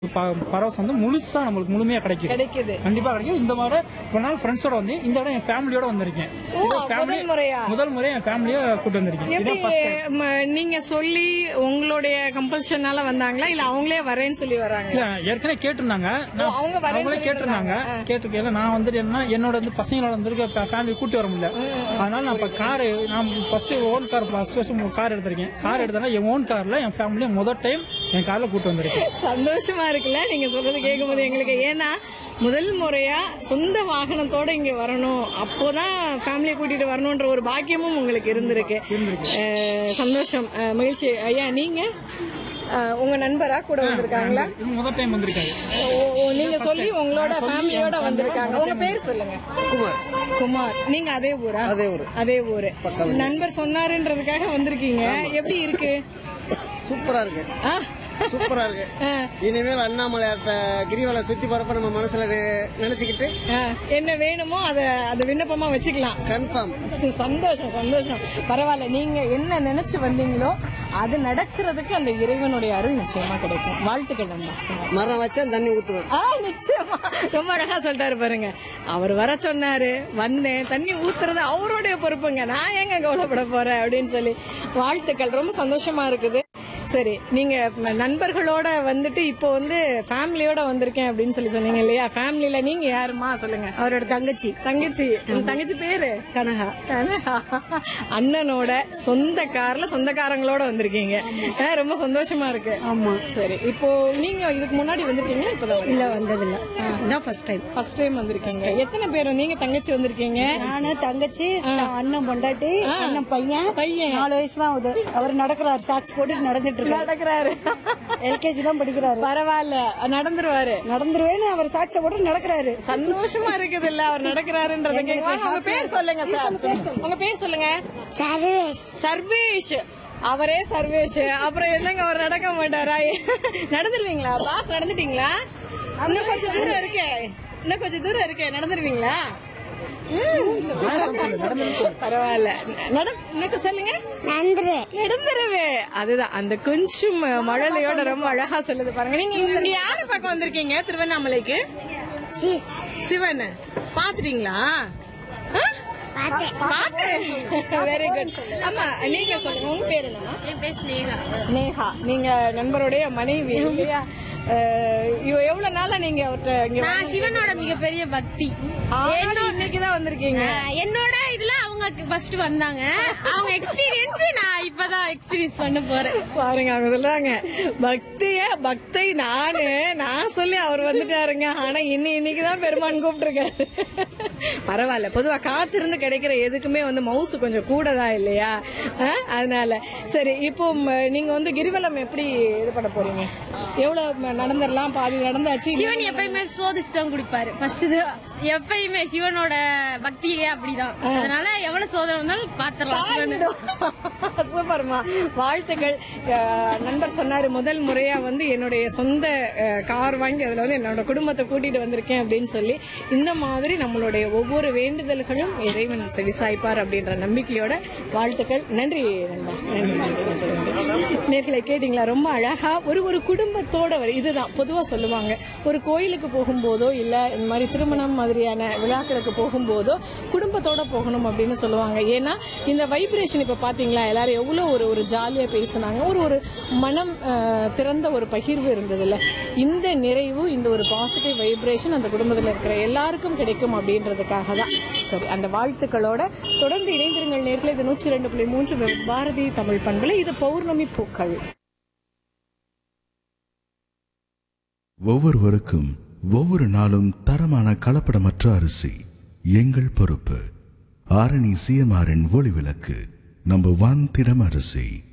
ப- பரவசம் வந்து முழுசா நம்மளுக்கு முழுமையா கிடைக்குது கிடைக்குது கண்டிப்பா கிடைக்கும் இந்த மாதிரி ஒரு நாள் ஃப்ரெண்ட்ஸோட வந்து இந்த இடம் என் ஃபேமிலியோட வந்திருக்கேன் ஓ, இது family- முதல் முறையா? முதல் முறை என் ஃபேமிலியை கூட்டு வந்திருக்கேன் எப்படி இதான் first time. ம, நீங்க சொல்லி உங்களுடைய கம்பல்ஷனால வந்தாங்களா இல்ல அவங்களே வரேன்னு சொல்லி வராங்க இல்ல ஏற்கனவே கேட்டிருந்தாங்க நான் ஓ, அவங்க வரேன்னு அவங்களே சொல்லி கேட்டிருந்தாங்க கேட்டிருக்கேன் நான் வந்துட்டு என்ன என்னோட வந்து பசங்களோட வந்திருக்க ஃபேமிலி கூட்டி வர முடியல அதனால நான் இப்ப கார் நான் ஃபர்ஸ்ட் ஓன் கார் ஃபர்ஸ்ட் வருஷம் கார் எடுத்திருக்கேன் கார் எடுத்தா என் ஓன் கார்ல என் ஃபேமிலியை முதல் டைம் என் கார்ல கூட்டு வந்திருக்கேன் சந்தோஷமா இருக்குல்ல நீங்க சொல்றது கேட்கும்போது எங்களுக்கு ஏன்னா முதல் முறையா சொந்த வாகனத்தோட இங்க வரணும் அப்போதான் ஃபேமிலியை கூட்டிட்டு வரணும்ன்ற ஒரு பாக்கியமும் உங்களுக்கு இருந்திருக்கு அஹ், சந்தோஷம் அஹ், மகிழ்ச்சி ஐயா நீங்க அஹ், உங்க நண்பரா கூட வந்திருக்காங்களா இது முதல் டைம் வந்திருக்காரு ஓ, ஓ, நீங்க சொல்லி உங்களோட ஃபேமிலியோட வந்திருக்காங்க உங்க பேர் சொல்லுங்க குமார் குமார் நீங்க அதே ஊரா அதே ஊரு. அதே ஊரு நண்பர் சொன்னாருன்றதுக்காக வந்திருக்கீங்க எப்படி இருக்கு சூப்பரா இருக்கு ஆ, சூப்பரா இருக்கு ஆ, இனிமேல் அண்ணாமலையார்ட்ட கிரிவலம் சுத்தி போறப்ப நம்ம மனசுல நெ- நினைச்சுக்கிட்டு ஆ, என்ன வேணுமோ அத அது விண்ணப்பமா வச்சுக்கலாம் கன்ஃபார்ம் சரி, சந்தோஷம் சந்தோஷம் பரவாயில்ல நீங்க என்ன நினைச்சு வந்தீங்களோ அது நடக்கிறதுக்கு அந்த இறைவனுடைய அருள் நிச்சயமா கிடைக்கும் வாழ்த்துக்கள் நண்பா மரம் வச்சா தண்ணி ஊத்துவேன் ஆ நிச்சயமா ரொம்ப அழகா சொல்லிட்டாரு பாருங்க அவர் வர சொன்னாரு வந்தேன் தண்ணி ஊத்துறது அவருடைய பொறுப்புங்க நான் ஏங்க கவலைப்பட போறேன் அப்படின்னு சொல்லி வாழ்த்துக்கள் ரொம்ப சந்தோஷமா இருக்குது சரி நீங்க ம- நண்பர்களோட வந்துட்டு இப்போ வந்து ஃபேமிலியோட வந்திருக்கேன் அப்படின்னு சொல்லி சொன்னீங்க இல்லையா ஃபேமிலில நீங்க யாருமா சொல்லுங்க அவரோட தங்கச்சி தங்கச்சி உங்க தங்கச்சி பேரு கனகா கனகா அண்ணனோட சொந்த கார்ல சொந்தக்காரங்களோட வந்திருக்கீங்க ஆ, ரொம்ப சந்தோஷமா இருக்கு ஆமா சரி இப்போ நீங்க இதுக்கு முன்னாடி வந்திருக்கீங்களா இப்பதான் இல்ல வந்ததில்ல இதான் ஃபர்ஸ்ட் டைம் ஃபர்ஸ்ட் டைம் வந்திருக்கீங்க எத்தனை பேர் நீங்க தங்கச்சி வந்திருக்கீங்க நானு தங்கச்சி அண்ணன் பொண்டாட்டி அண்ணன் பையன் பையன். நாலு வயசு தான் ஆகுது அவர் நடக்கிறாரு சாக்ஸ் போட்டு நடந்துட்டு இருக்காரு நடக்கிறாரு எல்கேஜி தான் படிக்கிறாரு பரவாயில்ல நடந்துருவாரு நடந்துருவேன்னு அவர் சாக்ஸ போட்டு நடக்கிறாரு சந்தோஷமா இருக்குது இல்ல அவர் நடக்கிறாருன்றத கேட்க உங்க பேர் சொல்லுங்க சார் உங்க பேர் சொல்லுங்க சர்வேஷ் சர்வேஷ் அவரே சர்வேஷ் அப்புறம் என்னங்க அவர் நடக்க மாட்டாரா நடந்துருவீங்களா பாஸ் நடந்துட்டீங்களா இன்னும் கொஞ்சம் தூரம் இருக்கே இன்னும் கொஞ்சம் தூரம் இருக்கே நடந்துருவீங்களா ம். பரவாயில்ல நட இன்னும் சொல்லுங்க நடந்துருவே அதுதான் அந்த கொஞ்சம் மழலையோட ரொம்ப அழகா சொல்லுது பாருங்க நீங்க இங்க யாரு பக்கம் வந்திருக்கீங்க திருவண்ணாமலைக்கு சிவன் பாத்துட்டீங்களா வெரி குட் ஆமா நீங்க சொல்லுங்க உங்க பேரு என்னமா என் பேர் ஸ்னேகா ஸ்னேகா நீங்க நண்பருடைய மனைவி இல்லையா அஹ், இவ எவ்வளவு நாளா நீங்க அவர்ட்ட இங்க நான் சிவனோட மிகப்பெரிய பக்தி இன்னைக்குதான் வந்திருக்கீங்க ஆஹ் என்னோட இதுல அவங்க ஃபர்ஸ்ட் வந்தாங்க அவங்க எக்ஸ்பீரியன்ஸ் நான் இப்பதான் எக்ஸ்பீரியன்ஸ் பண்ண போறேன் பாருங்க அவங்க சொல்றாங்க பக்திய பக்தை நானு நான் சொல்லி அவர் வந்துட்டாருங்க ஆனா இன்னி இன்னைக்குதான் பெருமான் கூப்பிட்டுருக்காரு பரவாயில்ல பொதுவா காத்திருந்து கிடைக்கிற எதுக்குமே வந்து மவுசு கொஞ்சம் கூடதான் இல்லையா அஹ், அதனால சரி இப்போ ம், நீங்க வந்து கிரிவலம் எப்படி இது பண்ண போறீங்க எவ்வளவு ம- நடந்துடலாம் பாதி நடந்தாச்சு சிவன் எப்பயுமே சோதிச்சு தான் குடிப்பாரு ஃபர்ஸ்ட் இது எப்பயுமே சிவனோட பக்தியே அப்படிதான் அதனால எவ்வளவு சோதனை வந்தாலும் பாத்துரலாம் சிவன் சூப்பர்மா வாழ்த்துக்கள் அஹ், நண்பர் சொன்னாரு முதல் முறையா வந்து என்னுடைய சொந்த அஹ், கார் வாங்கி அதுல வந்து என்னோட குடும்பத்தை கூட்டிட்டு வந்திருக்கேன் அப்படின்னு சொல்லி இந்த மாதிரி நம்மளுடைய ஒவ்வொரு வேண்டுதல்களும் இறைவன் செவிசாய்ப்பார் அப்படின்ற நம்பிக்கையோட வாழ்த்துக்கள் நன்றி நண்பா நன்றி நன்றி, நன்றி, நன்றி. நேர்களை கேட்டீங்களா ரொம்ப அழகா ஒரு ஒரு குடும்பத்தோட வர இதுதான் பொதுவா சொல்லுவாங்க ஒரு கோயிலுக்கு போகும்போதோ இல்ல இந்த மாதிரி திருமணம் மாதிரியான விழாக்களுக்கு போகும்போதோ குடும்பத்தோட போகணும் அப்படின்னு சொல்லுவாங்க ஏன்னா இந்த வைப்ரேஷன் இப்ப பாத்தீங்களா எல்லாரும் எவ்வளவு ஒரு ஒரு ஜாலியா பேசுனாங்க ஒரு ஒரு மனம் அஹ், திறந்த ஒரு பகிர்வு இருந்ததுல்ல இந்த நிறைவு இந்த ஒரு பாசிட்டிவ் வைப்ரேஷன் அந்த குடும்பத்தில் இருக்கிற எல்லாருக்கும் கிடைக்கும் அப்படின்றதுக்காக தான் சரி அந்த வாழ்த்துக்களோட தொடர்ந்து இணைந்திருங்கள் நேர்களை இது நூற்றி ரெண்டு புள்ளி மூன்று பாரதி தமிழ் பண்பலை இது பௌர்ணமி பூக்கள் ஒவ்வொருவருக்கும் ஒவ்வொரு நாளும் தரமான கலப்படமற்ற அரிசி எங்கள் பொறுப்பு ஆரணி சிஎம்ஆரின் ஒளி விளக்கு நம்பர் ஒன் திடம் அரிசி